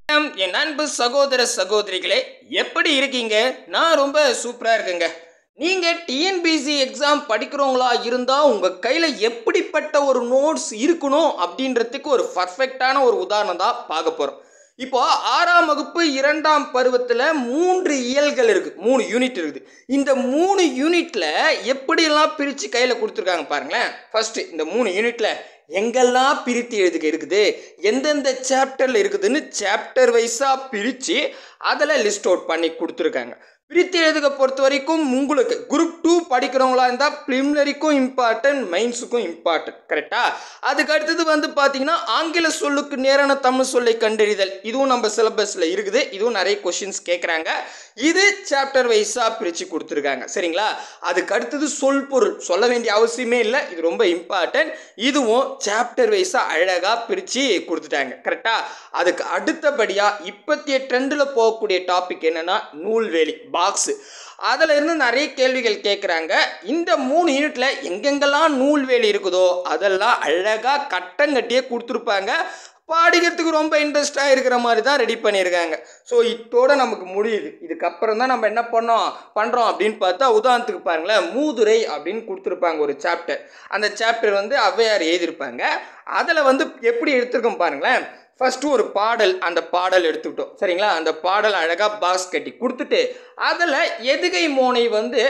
வணக்கம் என் அன்பு சகோதர சகோதரிகளே எப்படி இருக்கீங்க நான் ரொம்ப சூப்பராக இருக்கேங்க நீங்கள் டிஎன்பிசி எக்ஸாம் படிக்கிறவங்களா இருந்தால் உங்கள் கையில் எப்படிப்பட்ட ஒரு நோட்ஸ் இருக்கணும் அப்படின்றதுக்கு ஒரு பர்ஃபெக்டான ஒரு உதாரணம் தான் பார்க்க போகிறோம் இப்போ ஆறாம் வகுப்பு இரண்டாம் பருவத்தில் மூன்று இயல்கள் இருக்குது மூணு யூனிட் இருக்குது இந்த மூணு யூனிட்டில் எப்படியெல்லாம் பிரித்து கையில் கொடுத்துருக்காங்க பாருங்களேன் ஃபஸ்ட்டு இந்த மூணு யூனிட்டில் எங்கெல்லாம் பிரித்து எழுதுக இருக்குது எந்தெந்த சாப்டரில் இருக்குதுன்னு சாப்டர் வைஸாக பிரித்து அதில் லிஸ்ட் அவுட் பண்ணி கொடுத்துருக்காங்க பிரித்து எழுதுக பொறுத்த வரைக்கும் உங்களுக்கு குரூப் டூ படிக்கிறவங்களா இருந்தால் ப்ரிலிமினரிக்கும் இம்பார்ட்டன்ட் மைன்ஸுக்கும் இம்பார்ட்டன்ட் கரெக்டா அதுக்கு அடுத்தது வந்து பார்த்தீங்கன்னா ஆங்கில சொல்லுக்கு நேரான தமிழ் சொல்லை கண்டறிதல் இதுவும் நம்ம சிலபஸில் இருக்குது இதுவும் நிறைய கொஷின்ஸ் கேட்குறாங்க இது சாப்டர் வைஸாக பிரித்து கொடுத்துருக்காங்க சரிங்களா அதுக்கு அடுத்தது சொல் பொருள் சொல்ல வேண்டிய அவசியமே இல்லை இது ரொம்ப இம்பார்ட்டன்ட் இதுவும் சாப்டர் வைஸாக அழகாக பிரித்து கொடுத்துட்டாங்க கரெக்டாக அதுக்கு அடுத்தபடியாக இப்பத்திய ட்ரெண்டில் போகக்கூடிய டாபிக் என்னென்னா நூல்வேலி பாக்ஸு அதில் இருந்து நிறைய கேள்விகள் கேட்குறாங்க இந்த மூணு யூனிட்டில் எங்கெங்கெல்லாம் நூல்வேலி இருக்குதோ அதெல்லாம் அழகாக கட்டங்கட்டியே கொடுத்துருப்பாங்க படிக்கிறதுக்கு ரொம்ப இன்ட்ரெஸ்டாக இருக்கிற மாதிரி தான் ரெடி பண்ணியிருக்காங்க ஸோ இதோட நமக்கு முடியுது இதுக்கப்புறம் தான் நம்ம என்ன பண்ணோம் பண்ணுறோம் அப்படின்னு பார்த்தா உதாரணத்துக்கு பாருங்களேன் மூதுரை அப்படின்னு கொடுத்துருப்பாங்க ஒரு சாப்டர் அந்த சாப்டர் வந்து ஔவையார் எழுதியிருப்பாங்க அதில் வந்து எப்படி எடுத்திருக்கோம் பாருங்களேன் ஃபஸ்ட்டு ஒரு பாடல் அந்த பாடல் எடுத்துக்கிட்டோம் சரிங்களா அந்த பாடல் அழகாக பாக்ஸ் கட்டி கொடுத்துட்டு அதில் எதுகை மோனை வந்து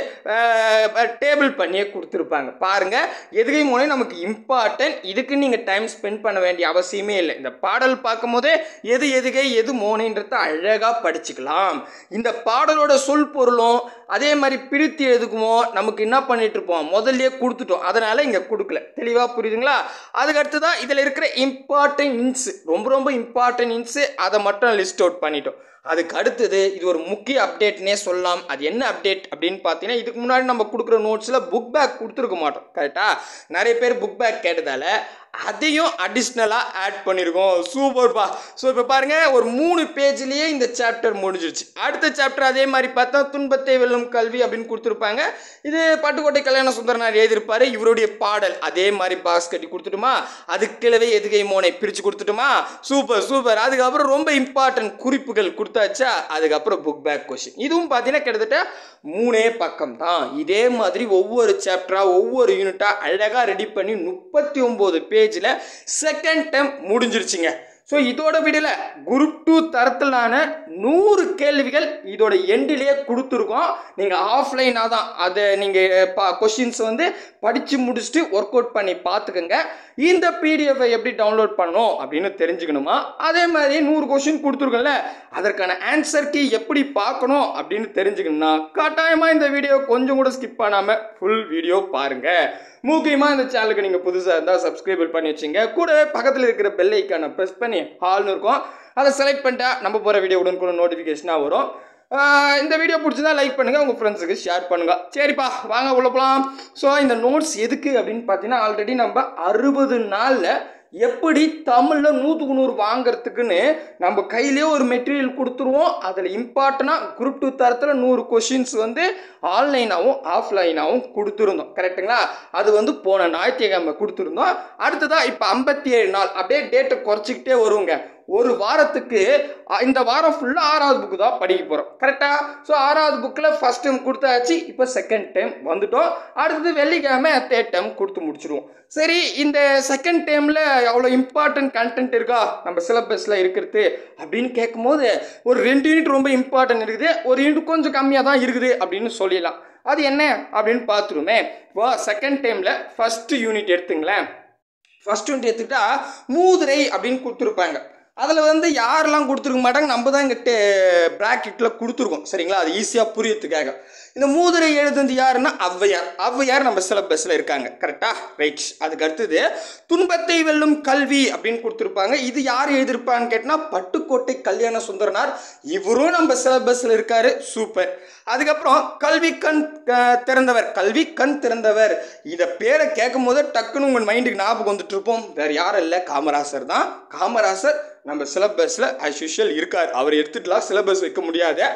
டேபிள் பண்ணியே கொடுத்துருப்பாங்க பாருங்கள் எதுகை மோனை நமக்கு இம்பார்ட்டன்ட் இதுக்கு நீங்கள் டைம் ஸ்பெண்ட் பண்ண வேண்டிய அவசியமே இல்லை இந்த பாடல் பார்க்கும் போதே எது எதுகை எது மோனைன்றத அழகாக படிச்சுக்கலாம் இந்த பாடலோட சொல் பொருளும் அதே மாதிரி பிரித்து எழுதுக்குமோ நமக்கு என்ன பண்ணிட்டு இருப்போம் முதல்லயே கொடுத்துட்டோம் அதனால் இங்கே கொடுக்கல தெளிவாக புரியுதுங்களா அதுக்கு அடுத்ததான் இதில் இருக்கிற இம்பார்ட்டன்ட் இன்ஸ் ரொம்ப ரொம்ப இம்பார்ட்டன்ட் இன்ஸு அதை மட்டும் லிஸ்ட் அவுட் பண்ணிட்டோம் அதுக்கு அடுத்தது இது ஒரு முக்கிய அப்டேட்னே சொல்லலாம் அது என்ன அப்டேட் அப்படின்னு பார்த்தீங்கன்னா இதுக்கு முன்னாடி நம்ம கொடுக்குற நோட்ஸில் புக் பேக் கொடுத்துருக்க மாட்டோம் கரெக்டாக நிறைய பேர் புக் பேக் கேட்டதால அதையும் அடிஷ்னலாக ஆட் பண்ணியிருக்கோம் சூப்பர்ப்பா ஸோ இப்போ பாருங்கள் ஒரு மூணு பேஜ்லேயே இந்த சாப்டர் முடிஞ்சிருச்சு அடுத்த சாப்டர் அதே மாதிரி பார்த்தா துன்பத்தை வெல்லும் கல்வி அப்படின்னு கொடுத்துருப்பாங்க இது பட்டுக்கோட்டை கல்யாண சுந்தரனார் எழுதியிருப்பாரு இவருடைய பாடல் அதே மாதிரி பாக்ஸ் கட்டி கொடுத்துட்டுமா அதுக்கிழவே எதுகை மோனை பிரித்து கொடுத்துட்டுமா சூப்பர் சூப்பர் அதுக்கப்புறம் ரொம்ப இம்பார்ட்டன்ட் குறிப்புகள் கொடுத்தாச்சா அதுக்கப்புறம் புக் பேக் கொஷின் இதுவும் பார்த்தீங்கன்னா கிட்டத்தட்ட மூணே பக்கம் தான் இதே மாதிரி ஒவ்வொரு சாப்டராக ஒவ்வொரு யூனிட்டாக அழகாக ரெடி பண்ணி முப்பத்தி ஒம்பது பேஜில் செகண்ட் டைம் முடிஞ்சிருச்சுங்க ஸோ இதோட விடல குரூப் டூ தரத்திலான நூறு கேள்விகள் இதோட எண்டிலேயே கொடுத்துருக்கோம் நீங்கள் ஆஃப்லைனாக தான் அதை நீங்கள் பா கொஷின்ஸ் வந்து படித்து முடிச்சுட்டு ஒர்க் அவுட் பண்ணி பார்த்துக்கோங்க இந்த பிடிஎஃபை எப்படி டவுன்லோட் பண்ணணும் அப்படின்னு தெரிஞ்சுக்கணுமா அதே மாதிரி நூறு கொஷின் கொடுத்துருக்கோம்ல அதற்கான ஆன்சர் கீ எப்படி பார்க்கணும் அப்படின்னு தெரிஞ்சுக்கணும்னா கட்டாயமாக இந்த வீடியோ கொஞ்சம் கூட ஸ்கிப் பண்ணாமல் ஃபுல் வீடியோ பாருங்கள் முக்கியமாக இந்த சேனலுக்கு நீங்கள் புதுசாக இருந்தால் சப்ஸ்கிரைப் பண்ணி வச்சுங்க கூடவே பக்கத்தில் இருக்கிற பெல் ஐக்கானை ப்ரெஸ் பண்ணி ஹால்னு இருக்கும் அதை செலக்ட் பண்ணிட்டா நம்ம போகிற வீடியோ உடனுக்குள்ள நோட்டிஃபிகேஷனாக வரும் ஆஹ் இந்த வீடியோ பிடிச்சதா லைக் பண்ணுங்கள் உங்கள் ஃப்ரெண்ட்ஸுக்கு ஷேர் பண்ணுங்கள் சரிப்பா வாங்க உள்ள போகலாம் ஸோ இந்த நோட்ஸ் எதுக்கு அப்படின்னு பார்த்தீங்கன்னா ஆல்ரெடி நம்ம அறுபது நாளில் எப்படி தமிழில் நூற்றுக்கு நூறு வாங்குறதுக்குன்னு நம்ம கையிலே ஒரு மெட்டீரியல் கொடுத்துருவோம் அதில் இம்பார்ட்டனாக குரூப் டூ தரத்தில் நூறு கொஷின்ஸ் வந்து ஆன்லைனாகவும் ஆஃப்லைனாகவும் கொடுத்துருந்தோம் கரெக்டுங்களா அது வந்து போன ஞாயிற்றுக்கிழமை கொடுத்துருந்தோம் அடுத்ததாக இப்போ ஐம்பத்தி ஏழு நாள் அப்படியே டேட்டை குறைச்சிக்கிட்டே வருவோங்க ஒரு வாரத்துக்கு அ, இந்த வாரம் ஃபுல்லாக ஆறாவது புக்கு தான் படிக்க போகிறோம் கரெக்டாக ஸோ ஆறாவது புக்கில் ஃபஸ்ட் டைம் கொடுத்தாச்சு இப்போ செகண்ட் டைம் வந்துட்டோம் அடுத்தது வெள்ளிக்கிழமை தேர்ட் டைம் கொடுத்து முடிச்சிடுவோம் சரி இந்த செகண்ட் டைமில் அவ்வளோ இம்பார்ட்டன்ட் கண்டென்ட் இருக்கா நம்ம சிலபஸில் இருக்கிறது அப்படின்னு கேட்கும்போது ஒரு ரெண்டு யூனிட் ரொம்ப இம்பார்ட்டன்ட் இருக்குது ஒரு யூனிட் கொஞ்சம் கம்மியாக தான் இருக்குது அப்படின்னு சொல்லிடலாம் அது என்ன அப்படின்னு பார்த்துருமே இப்போ செகண்ட் டைமில் ஃபஸ்ட்டு யூனிட் எடுத்துங்களேன் ஃபர்ஸ்ட் யூனிட் எடுத்துக்கிட்டா மூதுரை அப்படின்னு கொடுத்துருப்பாங்க அதில் வந்து யாரெல்லாம் கொடுத்துருக்க மாட்டாங்க நம்ம தான் இங்கே ப்ராக்கெட்டில் கொடுத்துருக்கோம் சரிங்களா அது ஈஸியாக புரியறதுக்காக இந்த மூதுரை எழுதுனது யாருன்னா ஔவையார் ஔவையார் நம்ம சிலபஸில் இருக்காங்க கரெக்டாக ரைட் அதுக்கு அடுத்தது துன்பத்தை வெல்லும் கல்வி அப்படின்னு கொடுத்துருப்பாங்க இது யார் எழுதியிருப்பான்னு கேட்டால் பட்டுக்கோட்டை கல்யாண சுந்தரனார் இவரும் நம்ம சிலபஸில் இருக்காரு சூப்பர் அதுக்கப்புறம் கல்வி கண் அஹ், திறந்தவர் கல்வி கண் திறந்தவர் இதை பேரை கேட்கும் போது டக்குன்னு உங்கள் மைண்டுக்கு ஞாபகம் வந்துட்டு இருப்போம் வேறு யாரும் இல்லை காமராசர் தான் காமராசர் நம்ம சிலபஸில் ஆஸ் யூஷுவல் இருக்கார் அவர் எடுத்துட்டுலாம் சிலபஸ் வைக்க முடியாது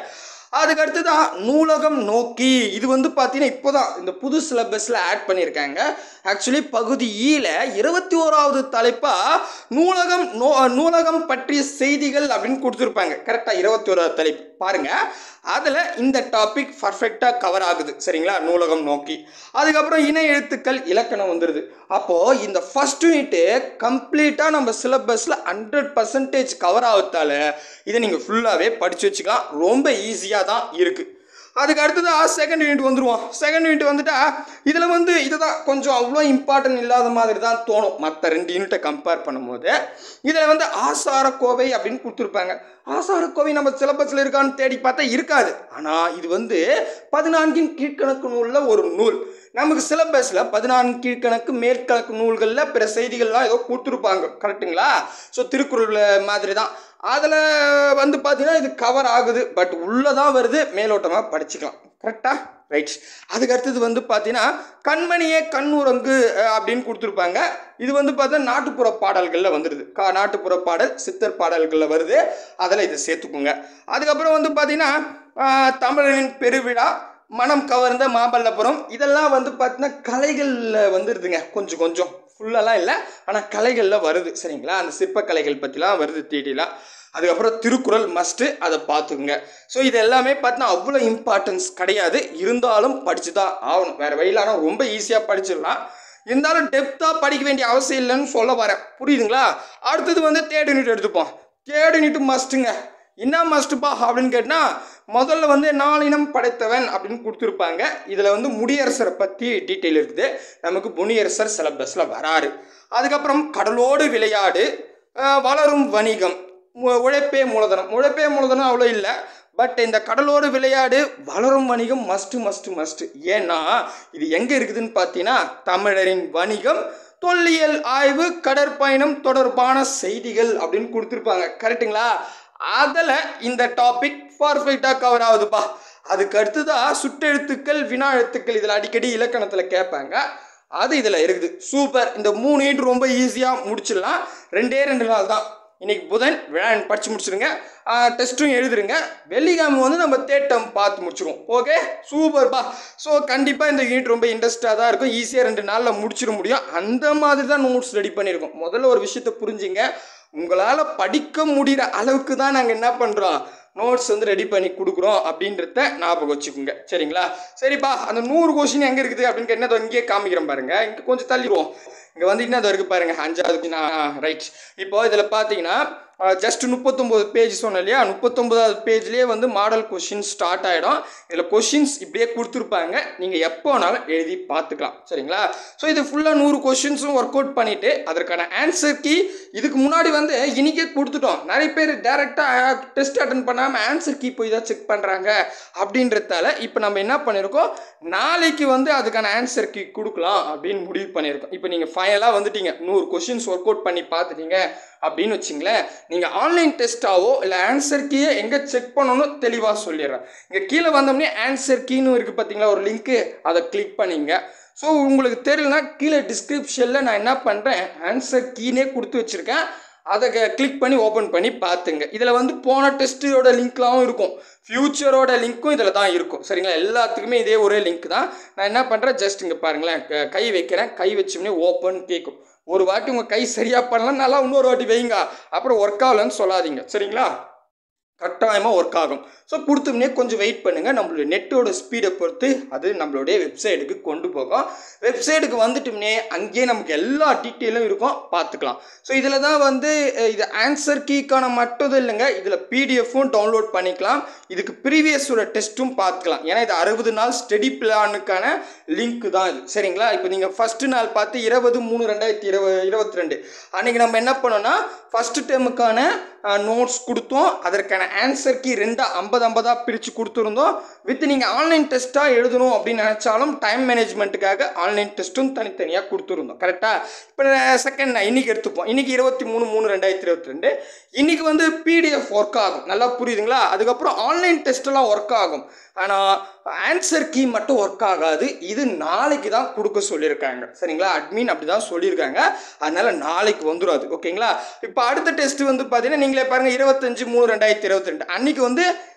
அதுக்கு அடுத்ததான் நூலகம் நோக்கி இது வந்து பார்த்தீங்கன்னா இப்போ தான் இந்த புது சிலபஸில் ஆட் பண்ணியிருக்காங்க ஆக்சுவலி பகுதி ஈல இருபத்தி ஓராவது தலைப்பாக நூலகம் நோ நூலகம் பற்றிய செய்திகள் அப்படின்னு கொடுத்துருப்பாங்க கரெக்டாக இருபத்தி ஓராவது தலைப்பு பாருங்க அதில் இந்த டாபிக் பர்ஃபெக்டாக கவர் ஆகுது சரிங்களா நூலகம் நோக்கி அதுக்கப்புறம் இணை எழுத்துக்கள் இலக்கணம் வந்துடுது அப்போது இந்த ஃபர்ஸ்ட் யூனிட்டு கம்ப்ளீட்டாக நம்ம சிலபஸில் ஹண்ட்ரட் பர்சன்டேஜ் கவர் ஆகுறதால இதை நீங்கள் ஃபுல்லாகவே படித்து வச்சுக்கலாம் ரொம்ப ஈஸியாக தான் இருக்குது அதுக்கு அடுத்ததாக செகண்ட் யூனிட் வந்துடுவோம் செகண்ட் யூனிட் வந்துட்டா இதில் வந்து இதுதான் கொஞ்சம் அவ்வளோ இம்பார்ட்டன்ட் இல்லாத மாதிரி தான் தோணும் மற்ற ரெண்டு யூனிட்டை கம்பேர் பண்ணும்போது இதில் வந்து ஆசாரக்கோவை அப்படின்னு கொடுத்துருப்பாங்க ஆசாரக்கோவை நம்ம சிலபஸில் இருக்கான்னு தேடி பார்த்தா இருக்காது ஆனால் இது வந்து பதினான்கின் கீழ்கணக்கு நூலில் ஒரு நூல் நமக்கு சிலபஸில் பதினான்கு கீழ்கணக்கு மேற்கணக்கு நூல்களில் பிற செய்திகள்லாம் ஏதோ கொடுத்துருப்பாங்க கரெக்டுங்களா ஸோ திருக்குறள் மாதிரி தான் அதில் வந்து பார்த்தீங்கன்னா இது கவர் ஆகுது பட் உள்ளே தான் வருது மேலோட்டமாக படிச்சுக்கலாம் கரெக்டாக ரைட் அதுக்கு அடுத்தது வந்து பார்த்தீங்கன்னா கண்மணியே கண்ணுரங்கு அஹ், அப்படின்னு கொடுத்துருப்பாங்க இது வந்து பார்த்தா நாட்டுப்புற பாடல்களில் வந்துடுது கா நாட்டுப்புற பாடல் சித்தர் பாடல்களில் வருது அதில் இதை சேர்த்துக்குங்க அதுக்கப்புறம் வந்து பார்த்தீங்கன்னா ஆஹ், தமிழனின் பெருவிழா மனம் கவர்ந்த மாமல்லபுரம் இதெல்லாம் வந்து பார்த்தீங்கன்னா கலைகளில் வந்துடுதுங்க கொஞ்சம் கொஞ்சம் ஃபுல்லெல்லாம் இல்லை ஆனால் கலைகளில் வருது சரிங்களா அந்த சிற்பக்கலைகள் பற்றிலாம் வருது தேடிலாம் அதுக்கப்புறம் திருக்குறள் மஸ்ட்டு அதை பார்த்துக்குங்க ஸோ இது எல்லாமே பார்த்தீங்கன்னா அவ்வளோ இம்பார்ட்டன்ஸ் கிடையாது இருந்தாலும் படிச்சு தான் ஆகணும் வேறு வழியில் ஆனால் ரொம்ப ஈஸியாக படிச்சிடலாம் இருந்தாலும் டெப்த்தாக படிக்க வேண்டிய அவசியம் இல்லைன்னு சொல்ல வரேன் புரியுதுங்களா அடுத்தது வந்து தேர்ட் யூனிட் எடுத்துப்போம் தேர்ட் யூனிட் மஸ்ட்டுங்க என்ன மஸ்ட்டுப்பா அப்படின்னு கேட்டால் முதல்ல வந்து நாளினம் படைத்தவன் அப்படின்னு கொடுத்துருப்பாங்க இதில் வந்து முடியரசரை பற்றி டீட்டெயில் இருக்குது நமக்கு முனியரசர் சிலபஸில் வராரு அதுக்கப்புறம் கடலோடு விளையாடு அஹ், வளரும் வணிகம் மு- உழைப்பே மூலதனம் உழைப்பே மூலதனம் அவ்வளோ இல்லை பட் இந்த கடலோடு விளையாடு வளரும் வணிகம் மஸ்ட்டு மஸ்ட்டு மஸ்ட்டு ஏன்னா இது எங்கே இருக்குதுன்னு பார்த்தீங்கன்னா தமிழரின் வணிகம் தொல்லியல் ஆய்வு கடற்பயணம் தொடர்பான செய்திகள் அப்படின்னு கொடுத்துருப்பாங்க கரெக்ட்டுங்களா அதில் இந்த டாபிக் பர்ஃபெக்டாக கவர் ஆகுதுப்பா அதுக்கு அடுத்ததாக சுட்டெழுத்துக்கள் வினா எழுத்துக்கள் இதில் அடிக்கடி இலக்கணத்தில் கேட்பாங்க அது இதில் இருக்குது சூப்பர் இந்த மூணு யூனிட் ரொம்ப ஈஸியாக முடிச்சிடலாம் ரெண்டே ரெண்டு நாள் தான் இன்னைக்கு புதன் விழா படித்து முடிச்சிருங்க டெஸ்ட்டும் எழுதுருங்க வெள்ளிக்கிழமை வந்து நம்ம தேட்டம் பார்த்து முடிச்சிருவோம் ஓகே சூப்பர்ப்பா ஸோ கண்டிப்பாக இந்த யூனிட் ரொம்ப இன்ட்ரெஸ்டாக தான் இருக்கும் ஈஸியாக ரெண்டு நாளில் முடிச்சிட முடியும் அந்த மாதிரி தான் நோட்ஸ் ரெடி பண்ணியிருக்கோம் முதல்ல ஒரு விஷயத்தை புரிஞ்சுங்க உங்களால் படிக்க முடிகிற அளவுக்கு தான் நாங்கள் என்ன பண்ணுறோம் நோட்ஸ் வந்து ரெடி பண்ணி கொடுக்குறோம் அப்படின்றத ஞாபகம் வச்சுக்கோங்க சரிங்களா சரிப்பா அந்த நூறு கொஷின் எங்கே இருக்குது அப்படின்னு கேட்டால் இங்கேயே காமிக்கிறேன் பாருங்க இங்கே கொஞ்சம் தள்ளிடுவோம் இங்கே வந்துட்டுனா அது இருக்குது பாருங்க அஞ்சாவது ரைட் இப்போ இதில் பார்த்தீங்கன்னா ஜஸ்ட் முப்பத்தொம்போது பேஜ் சொன்னேன் இல்லையா முப்பத்தொம்போதாவது பேஜ்லேயே வந்து மாடல் கொஷின் ஸ்டார்ட் ஆகிடும் இதில் கொஷின்ஸ் இப்படியே கொடுத்துருப்பாங்க நீங்கள் எப்போ வேணாலும் எழுதி பார்த்துக்கலாம் சரிங்களா ஸோ இது ஃபுல்லாக நூறு கொஷின்ஸும் ஒர்க் அவுட் பண்ணிவிட்டு அதற்கான ஆன்சர் கீ இதுக்கு முன்னாடி வந்து இன்றைக்கே கொடுத்துட்டோம் நிறைய பேர் டேரெக்டாக டெஸ்ட் அட்டன் பண்ணாமல் ஆன்சர் கீ போய் தான் செக் பண்ணுறாங்க அப்படின்றதால இப்போ நம்ம என்ன பண்ணியிருக்கோம் நாளைக்கு வந்து அதுக்கான ஆன்சர் கீ கொடுக்கலாம் அப்படின்னு முடிவு பண்ணியிருக்கோம் இப்போ நீங்கள் ஃபைனலாக வந்துட்டீங்க நூறு கொஷின்ஸ் ஒர்க் அவுட் பண்ணி பார்த்துட்டீங்க அப்படின்னு வச்சிங்களேன் நீங்கள் ஆன்லைன் டெஸ்ட்டாவோ இல்லை ஆன்சர் கீயை எங்கே செக் பண்ணணும் தெளிவாக சொல்லிடுறேன் இங்கே கீழே வந்தோடனே ஆன்சர் கீன்னு இருக்குது பார்த்தீங்களா ஒரு லிங்க்கு அதை கிளிக் பண்ணிங்க ஸோ உங்களுக்கு தெரியலனா கீழே டிஸ்கிரிப்ஷனில் நான் என்ன பண்ணுறேன் ஆன்சர் கீனே கொடுத்து வச்சுருக்கேன் அதை கிளிக் பண்ணி ஓப்பன் பண்ணி பார்த்துங்க இதில் வந்து போன டெஸ்ட்டோட லிங்க்லாம் இருக்கும் ஃப்யூச்சரோட லிங்க்கும் இதில் தான் இருக்கும் சரிங்களா எல்லாத்துக்குமே இதே ஒரே லிங்க் தான் நான் என்ன பண்ணுறேன் ஜஸ்ட் இங்கே பாருங்களேன் க- கை வைக்கிறேன் கை வச்சோம்னே ஓப்பன் கேட்கும் ஒரு வாட்டி உங்கள் கை சரியாக பண்ணலாம் நல்லா இன்னொரு வாட்டி வைங்க அப்புறம் ஒர்க் ஆகலன்னு சொல்லாதீங்க சரிங்களா கட்டாயமாக ஒர்க் ஆகும் ஸோ கொடுத்தோம்னே கொஞ்சம் வெயிட் பண்ணுங்கள் நம்மளுடைய நெட்டோட ஸ்பீடை பொறுத்து அது நம்மளுடைய வெப்சைட்டுக்கு கொண்டு போகும் வெப்சைட்டுக்கு வந்துட்டோம்னே அங்கேயே நமக்கு எல்லா டீட்டெயிலும் இருக்கும் பார்த்துக்கலாம் ஸோ இதில் தான் வந்து அஹ், இது ஆன்சர் கீக்கான மட்டும் இல்லைங்க இதில் பிடிஎஃப்பும் டவுன்லோட் பண்ணிக்கலாம் இதுக்கு ப்ரீவியஸோட டெஸ்ட்டும் பார்த்துக்கலாம் ஏன்னா இது அறுபது நாள் ஸ்டடி பிளானுக்கான லிங்க் தான் இது சரிங்களா இப்போ நீங்கள் ஃபஸ்ட்டு நாள் பார்த்து இருபது மூணு ரெண்டாயிரத்தி இருபது இருபத்தி ரெண்டு அன்றைக்கி நம்ம என்ன பண்ணோம்னா ஃபஸ்ட்டு டேமுக்கான நோட்ஸ் கொடுத்தோம் அதற்கான ஆன்சர் கீ ரெண்டாக ஐம்பது ஐம்பதாக பிரித்து கொடுத்துருந்தோம் வித் நீங்கள் ஆன்லைன் டெஸ்ட்டாக எழுதணும் அப்படின்னு நினச்சாலும் டைம் மேனேஜ்மெண்ட்டுக்காக ஆன்லைன் டெஸ்ட்டும் தனித்தனியாக கொடுத்துருந்தோம் கரெக்டாக இப்போ செகண்ட் இன்றைக்கி எடுத்துப்போம் இன்றைக்கி இருபத்தி மூணு மூணு ரெண்டாயிரத்தி இருபத்தி ரெண்டு இன்றைக்கி வந்து பிடிஎஃப் ஒர்க் ஆகும் நல்லா புரியுதுங்களா அதுக்கப்புறம் ஆன்லைன் டெஸ்ட்டெல்லாம் ஒர்க் ஆகும் ஆனால் ஆன்சர் கீ மட்டும் ஒர்க் ஆகாது இது நாளைக்கு தான் கொடுக்க சொல்லியிருக்காங்க சரிங்களா அட்மின் அப்படி தான் சொல்லியிருக்காங்க அதனால் நாளைக்கு வந்துடும் அது ஓகேங்களா இப்போ அடுத்த டெஸ்ட் வந்து பார்த்தீங்கன்னா நீங்களே பாருங்கள் இருபத்தஞ்சு மூணு ரெண்டாயிரத்தி இருபத்தி ரெண்டு அன்றைக்கி வந்து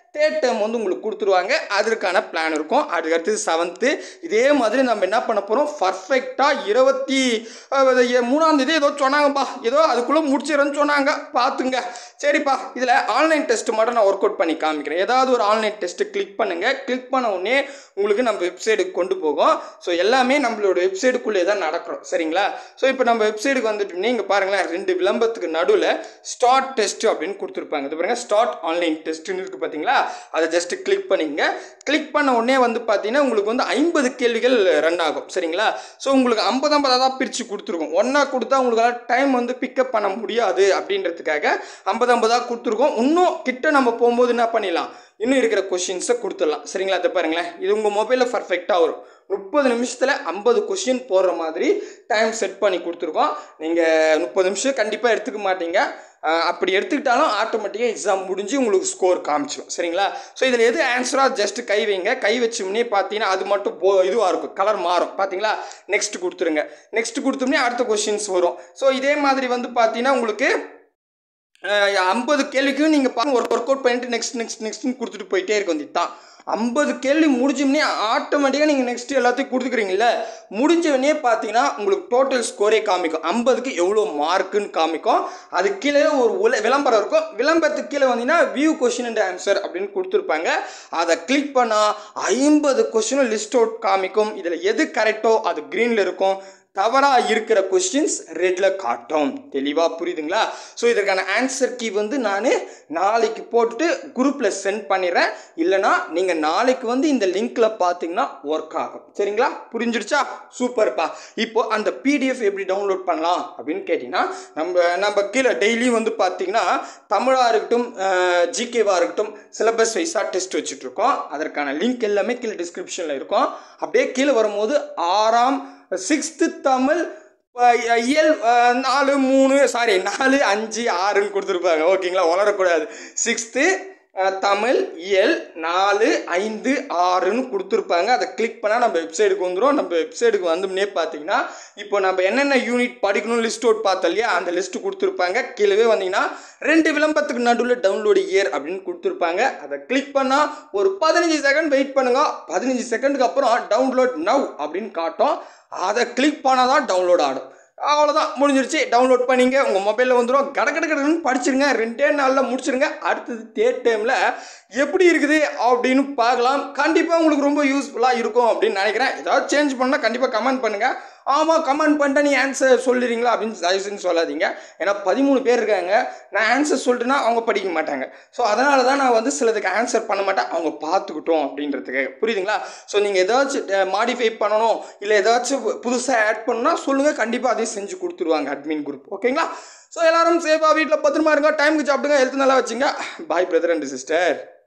தேர்ட் டேர்ம் வந்து உங்களுக்கு கொடுத்துருவாங்க அதற்கான பிளான் இருக்கும் அதுக்கடுத்து செவன்த்து இதே மாதிரி நம்ம என்ன பண்ண போகிறோம் பர்ஃபெக்டாக இருபத்தி அஹ், எ- மூணாம் தேதி ஏதோ சொன்னாங்கப்பா ஏதோ அதுக்குள்ளே முடிச்சிடறேன்னு சொன்னாங்க பார்த்துங்க சரிப்பா இதில் ஆன்லைன் டெஸ்ட் மட்டும் நான் ஒர்க் அவுட் பண்ணி காமிக்கிறேன் ஏதாவது ஒரு ஆன்லைன் டெஸ்ட்டு கிளிக் பண்ணுங்கள் கிளிக் பண்ண உடனே உங்களுக்கு நம்ம வெப்சைட்டுக்கு கொண்டு போகும் ஸோ எல்லாமே நம்மளோட வெப்சைட்டுக்குள்ளே தான் நடக்கிறோம் சரிங்களா ஸோ இப்போ நம்ம வெப்சைட்டுக்கு வந்துட்டு இங்கே பாருங்களேன் ரெண்டு விளம்பரத்துக்கு நடுவில் ஸ்டார்ட் டெஸ்ட் அப்படின்னு கொடுத்துருப்பாங்க இது பாருங்க ஸ்டார்ட் ஆன்லைன் டெஸ்ட்டுன்னு இருக்குது பார்த்தீங்களா அதை ஜஸ்ட் கிளிக் பண்ணிங்க கிளிக் பண்ண உடனே வந்து பார்த்தீங்கன்னா உங்களுக்கு வந்து ஐம்பது கேள்விகள் ரன் ஆகும் சரிங்களா ஸோ உங்களுக்கு ஐம்பது ஐம்பதாக தான் பிரித்து கொடுத்துருக்கோம் ஒன்றா கொடுத்தா உங்களால் டைம் வந்து பிக்கப் பண்ண முடியாது அப்படின்றதுக்காக ஐம்பது ஐம்பதாக கொடுத்துருக்கோம் இன்னும் கிட்ட நம்ம போகும்போது என்ன பண்ணிடலாம் இன்னும் இருக்கிற கொஷின்ஸை கொடுத்துடலாம் சரிங்களா அதை பாருங்களேன் இது உங்கள் மொபைலில் பர்ஃபெக்டாக வரும் முப்பது நிமிஷத்தில் ஐம்பது கொஷின் போடுற மாதிரி டைம் செட் பண்ணி கொடுத்துருக்கோம் நீங்கள் முப்பது நிமிஷம் கண்டிப்பாக எடுத்துக்க மாட்டீங்க அஹ் அப்படி எடுத்துக்கிட்டாலும் ஆட்டோமேட்டிக்காக எக்ஸாம் முடிஞ்சு உங்களுக்கு ஸ்கோர் காமிச்சிடும் சரிங்களா ஸோ இதில் எது ஆன்சராக ஜஸ்ட் கை வைங்க கை வச்சோம்னே பார்த்தீங்கன்னா அது மட்டும் போ இதுவாக இருக்கும் கலர் மாறும் பார்த்தீங்களா நெக்ஸ்ட் கொடுத்துருங்க நெக்ஸ்ட் கொடுத்தோம்னே அடுத்த கொஷின்ஸ் வரும் ஸோ இதே மாதிரி வந்து பார்த்தீங்கன்னா உங்களுக்கு ஐம்பது கேள்விக்கும் நீங்கள் பாருங்க ஒர்க் ஒர்க் அவுட் பண்ணிட்டு நெக்ஸ்ட் நெக்ஸ்ட் நெக்ஸ்ட்னு கொடுத்துட்டு போயிட்டே இருக்க வேண்டியது தான் ஐம்பது கேள்வி முடிஞ்சோம்னே ஆட்டோமேட்டிக்காக நீங்கள் நெக்ஸ்ட் எல்லாத்தையும் கொடுத்துக்கிறீங்கள முடிஞ்சவனே பார்த்தீங்கன்னா உங்களுக்கு டோட்டல் ஸ்கோரே காமிக்கும் ஐம்பதுக்கு எவ்வளோ மார்க்குன்னு காமிக்கும் அது கீழே ஒரு உல விளம்பரம் இருக்கும் விளம்பரத்துக்கு கீழே வந்தீங்கன்னா வியூ கொஷின் அண்ட் ஆன்சர் அப்படின்னு கொடுத்துருப்பாங்க அதை கிளிக் பண்ணால் ஐம்பது கொஷினும் லிஸ்ட் அவுட் காமிக்கும் இதில் எது கரெக்டோ அது க்ரீனில் இருக்கும் தவறாக இருக்கிற கொஸ்டின்ஸ் ரெட்டில் காட்டும் தெளிவாக புரியுதுங்களா ஸோ இதற்கான ஆன்சர் கீ வந்து நான் நாளைக்கு போட்டுட்டு குரூப்பில் சென்ட் பண்ணிடுறேன் இல்லைனா நீங்கள் நாளைக்கு வந்து இந்த லிங்க்கில் பார்த்தீங்கன்னா ஒர்க் ஆகும் சரிங்களா புரிஞ்சிடுச்சா சூப்பர்ப்பா இப்போ அந்த பிடிஎஃப் எப்படி டவுன்லோட் பண்ணலாம் அப்படின்னு கேட்டிங்கன்னா நம்ம நம்ம கீழே டெய்லியும் வந்து பார்த்தீங்கன்னா தமிழாக இருக்கட்டும் ஜிகேவாக இருக்கட்டும் சிலபஸ் வைஸாக டெஸ்ட் வச்சுட்ருக்கோம் அதற்கான லிங்க் எல்லாமே கீழே டிஸ்கிரிப்ஷனில் இருக்கும் அப்படியே கீழே வரும்போது ஆறாம் சிக்ஸ்த்து தமிழ் அஹ், இயல் அஹ், நாலு மூணு சாரி நாலு அஞ்சு ஆறுன்னு கொடுத்துருப்பாங்க ஓகேங்களா வளரக்கூடாது சிக்ஸ்த்து தமிழ் இயல் நாலு ஐந்து ஆறுன்னு கொடுத்துருப்பாங்க அதை கிளிக் பண்ணால் நம்ம வெப்சைட்டுக்கு வந்துடும் நம்ம வெப்சைட்டுக்கு வந்தோம்னே பார்த்தீங்கன்னா இப்போ நம்ம என்னென்ன யூனிட் படிக்கணும் லிஸ்ட் அவுட் பார்த்தோம் இல்லையா அந்த லிஸ்ட்டு கொடுத்துருப்பாங்க கீழே வந்தீங்கன்னா ரெண்டு விளம்பரத்துக்கு நடுவில் டவுன்லோடு இயர் அப்படின்னு கொடுத்துருப்பாங்க அதை கிளிக் பண்ணால் ஒரு பதினஞ்சு செகண்ட் வெயிட் பண்ணுங்க பதினஞ்சு செகண்டுக்கு அப்புறம் டவுன்லோட் நவ் அப்படின்னு காட்டும் அதை கிளிக் பண்ணால் தான் டவுன்லோட் ஆடும் அவ்வளோதான் முடிஞ்சிருச்சு டவுன்லோட் பண்ணிங்க உங்கள் மொபைலில் வந்துடும் கட கட கடன்னு படிச்சிருங்க ரெண்டே நாளில் முடிச்சிருங்க அடுத்தது தேர்ட் டைமில் எப்படி இருக்குது அப்படின்னு பார்க்கலாம் கண்டிப்பாக உங்களுக்கு ரொம்ப யூஸ்ஃபுல்லாக இருக்கும் அப்படின்னு நினைக்கிறேன் ஏதாவது சேஞ்ச் பண்ணால் கண்டிப்பாக கமெண்ட் பண்ணுங்கள் ஆமாம் கமெண்ட் பண்ணிட்டா நீ ஆன்சர் சொல்லிடுறீங்களா அப்படின்னு தயவு செஞ்சு சொல்லாதீங்க ஏன்னா பதிமூணு பேர் இருக்காங்க நான் ஆன்சர் சொல்லிட்டுனா அவங்க படிக்க மாட்டாங்க ஸோ அதனால தான் நான் வந்து சிலதுக்கு ஆன்சர் பண்ண மாட்டேன் அவங்க பார்த்துக்கிட்டோம் அப்படின்றதுக்கு புரியுதுங்களா ஸோ நீங்கள் ஏதாச்சும் மாடிஃபை பண்ணணும் இல்லை ஏதாச்சும் புதுசாக ஆட் பண்ணணும்னா சொல்லுங்கள் கண்டிப்பாக அதையும் செஞ்சு கொடுத்துருவாங்க அட்மின் குரூப் ஓகேங்களா ஸோ எல்லாரும் சேஃபாக வீட்டில் பத்திரமா இருங்க டைமுக்கு சாப்பிடுங்க ஹெல்த் நல்லா வச்சுங்க பாய் பிரதர் அண்ட் சிஸ்டர்